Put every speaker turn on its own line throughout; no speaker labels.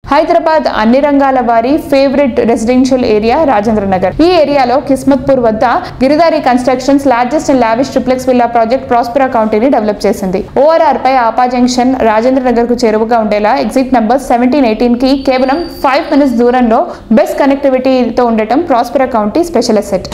హైదరాబాద్ అన్ని రంగాల వారి favourite residential area Rajendra Nagar ఈ ఏరియాలో కిస్మత్పూర్ వద్ద Giridhari constructions largest and lavish triplex villa project Prospera కౌంటీని డెవలప్ చేసింది ఓఆర్ఆర్ పై ఆపా జంక్షన్ రాజేంద్ర నగర్ కు చేరువగా ఉండేలా ఎగ్జిట్ నంబర్ సెవెంటీన్ ఎయిటీన్ కి కేవలం ఫైవ్ మినిట్స్ దూరంలో బెస్ట్ కనెక్టివిటీతో ఉండటం Prospera county special asset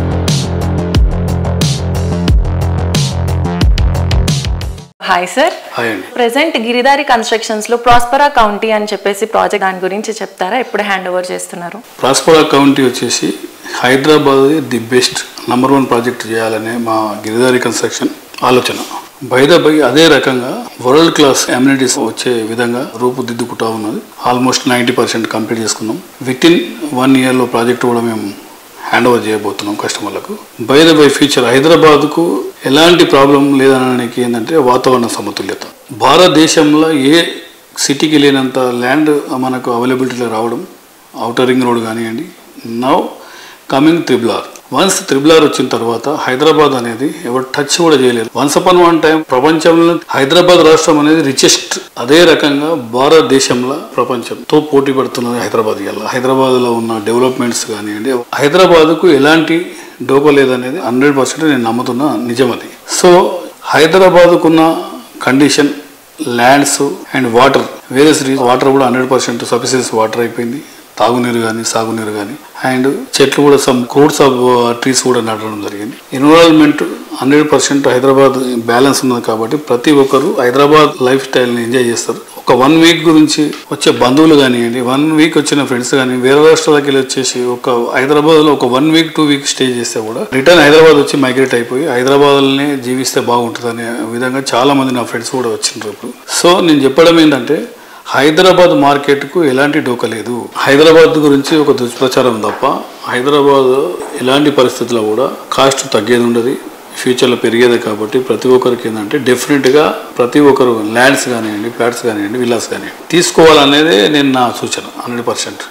hi sir
hi అండి
ప్రెసెంట్ గిరిదారి కన్స్ట్రక్షన్స్ లో ప్రాస్పరా కౌంటీ అని చెప్పేసి ప్రాజెక్ట్ దాని గురించి చెప్తారా ఎప్పుడు హ్యాండ్ ఓవర్ చేస్తున్నారు
ప్రాస్పరా కౌంటీ వచ్చేసి Hyderabad the best number one project చేయాలనే మా గిరిదారి కన్స్ట్రక్షన్ ఆలోచన బైద బై అదే రకంగా వరల్డ్ క్లాస్ అమ్యూనిటీస్ వచ్చే విధంగా రూపుదిద్దుకుంటా ఉన్నది ఆల్మోస్ట్ నైంటీ పర్సెంట్ కంప్లీట్ చేసుకున్నాం విత్ ఇన్ వన్ ఇయర్లో ప్రాజెక్ట్ కూడా మేము హ్యాండ్ ఓవర్ చేయబోతున్నాం కస్టమర్లకు బై ద బై ఫ్యూచర్ హైదరాబాద్కు ఎలాంటి ప్రాబ్లం లేదనడానికి ఏంటంటే వాతావరణ సమతుల్యత భారతదేశంలో ఏ సిటీకి లేనంత ల్యాండ్ మనకు అవైలబిలిటీలో రావడం అవుటర్ రింగ్ రోడ్ కానివ్వండి now coming triple R once triple R వచ్చిన తర్వాత హైదరాబాద్ అనేది ఎవరు టచ్ కూడా చేయలేదు వన్స్ అపాన్ వన్ టైం ప్రపంచంలో హైదరాబాద్ రాష్ట్రం అనేది రిచెస్ట్ అదే రకంగా భారతదేశంలో ప్రపంచంతో పోటీ పడుతున్నది హైదరాబాద్ ఇవాళ హైదరాబాద్ లో ఉన్న డెవలప్మెంట్స్ కానివ్వండి హైదరాబాద్ కు ఎలాంటి డోకా లేదనేది హండ్రెడ్ పర్సెంట్ నేను నమ్ముతున్న నిజం అది సో హైదరాబాద్కున్న కండిషన్ ల్యాండ్స్ అండ్ వాటర్ వేరే వాటర్ కూడా హండ్రెడ్ పర్సెంట్ సఫిషియన్స్ వాటర్ అయిపోయింది తాగునీరు కానీ సాగునీరు కానీ అండ్ చెట్లు కూడా సమ్ క్రూడ్స్ ఆఫ్ ట్రీస్ కూడా నాటడం జరిగింది environment hundred percent Hyderabad balance ఉన్నది కాబట్టి ప్రతి ఒక్కరు హైదరాబాద్ లైఫ్ స్టైల్ని ఎంజాయ్ చేస్తారు ఒక వన్ వీక్ గురించి వచ్చే బంధువులు కానివ్వండి వన్ వీక్ వచ్చిన ఫ్రెండ్స్ కానీ వేరే రాష్ట్రాలకి వెళ్ళి వచ్చేసి ఒక హైదరాబాద్లో ఒక one week two week stay చేస్తే కూడా రిటర్న్ హైదరాబాద్ వచ్చి మైగ్రేట్ అయిపోయి హైదరాబాద్లోనే జీవిస్తే బాగుంటుంది అనే విధంగా చాలా మంది నా ఫ్రెండ్స్ కూడా వచ్చినారు ఇప్పుడు సో నేను చెప్పడం ఏంటంటే హైదరాబాద్ మార్కెట్కు ఎలాంటి డోక లేదు హైదరాబాద్ గురించి ఒక దుష్ప్రచారం తప్ప హైదరాబాద్ ఎలాంటి పరిస్థితుల్లో కూడా కాస్ట్ తగ్గేది ఉండదు ఫ్యూచర్లో పెరిగేదే కాబట్టి ప్రతి ఒక్కరికి ఏంటంటే డెఫినెట్గా ప్రతి ఒక్కరు ల్యాండ్స్ కానివ్వండి ఫ్లాట్స్ కానివ్వండి విల్లాస్ కానివ్వండి తీసుకోవాలనేదే నేను నా సూచన హండ్రెడ్ పర్సెంట్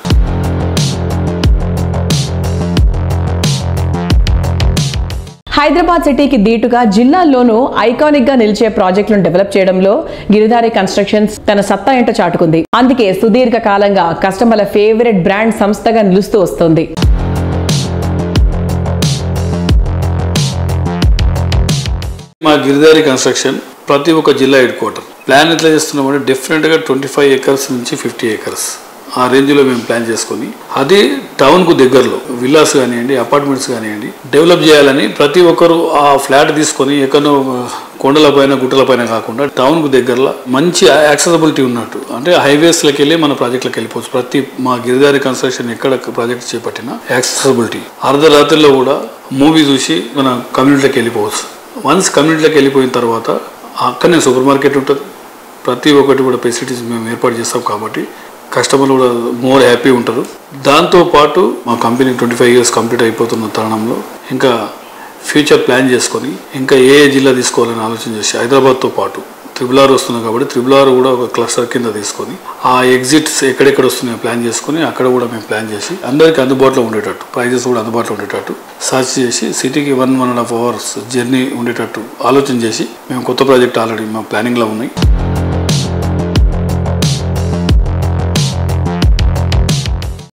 హైదరాబాద్ సిటీకి దీటుగా జిల్లాల్లోనూ ఐకానిక్ గా నిలిచే ప్రాజెక్టులను డెవలప్ చేయడంలో గిరిధారి కన్స్ట్రక్షన్స్ తన సత్తా ఏంటో చాటుకుంది అందుకే సుదీర్ఘ కాలంగా కస్టమర్ల ఫేవరెట్ బ్రాండ్ సంస్థగా నిలుస్తూ వస్తోంది
మా గిరిదారి కన్స్ట్రక్షన్ ప్రతి ఒక్క జిల్లా హెడ్ క్వార్టర్ ప్లాన్ ఎట్లా చేస్తున్నామంటే డెఫినెట్గా ట్వంటీ ఫైవ్ ఏకర్స్ నుంచి ఫిఫ్టీ ఏకర్స్ ఆ రేంజ్లో మేము ప్లాన్ చేసుకొని అదే టౌన్కు దగ్గరలో విల్లాస్ కానివ్వండి అపార్ట్మెంట్స్ కానివ్వండి డెవలప్ చేయాలని ప్రతి ఒక్కరు ఆ ఫ్లాట్ తీసుకొని ఎక్కడో కొండల పైన గుట్టల పైన కాకుండా టౌన్కు దగ్గరలో మంచి యాక్సెసిబిలిటీ ఉన్నట్టు అంటే హైవేస్లోకి వెళ్ళి మన ప్రాజెక్టులకు వెళ్ళిపోవచ్చు ప్రతి మా గిరిదారి కన్స్ట్రక్షన్ ఎక్కడ ప్రాజెక్ట్ చేపట్టినా యాక్సెసిబిలిటీ అర్ధరాత్రిలో కూడా మూవీ చూసి మన కమ్యూనిటీలోకి వెళ్ళిపోవచ్చు వన్స్ కమ్యూనిటీలోకి వెళ్ళిపోయిన తర్వాత అక్కడనే సూపర్ మార్కెట్ ఉంటుంది ప్రతి ఒక్కటి కూడా ఫెసిలిటీస్ మేము ఏర్పాటు చేస్తాం కాబట్టి కస్టమర్లు కూడా మోర్ హ్యాపీ ఉంటారు దాంతోపాటు మా company twenty five years complete అయిపోతున్న తరుణంలో ఇంకా ఫ్యూచర్ ప్లాన్ చేసుకొని ఇంకా ఏ ఏ జిల్లా తీసుకోవాలని ఆలోచన చేసి హైదరాబాద్తో పాటు త్రిబులార్ వస్తుంది కాబట్టి త్రిబులార్ కూడా ఒక క్లస్టర్ కింద తీసుకొని ఆ ఎగ్జిట్స్ ఎక్కడెక్కడ వస్తున్నాయో ప్లాన్ చేసుకొని అక్కడ కూడా మేము ప్లాన్ చేసి అందరికీ అందుబాటులో ఉండేటట్టు ప్రైజెస్ కూడా అందుబాటులో ఉండేటట్టు సర్చ్ చేసి సిటీకి one one and half hours journey ఉండేటట్టు ఆలోచన చేసి మేము కొత్త ప్రాజెక్ట్ ఆల్రెడీ మా ప్లానింగ్లో ఉన్నాయి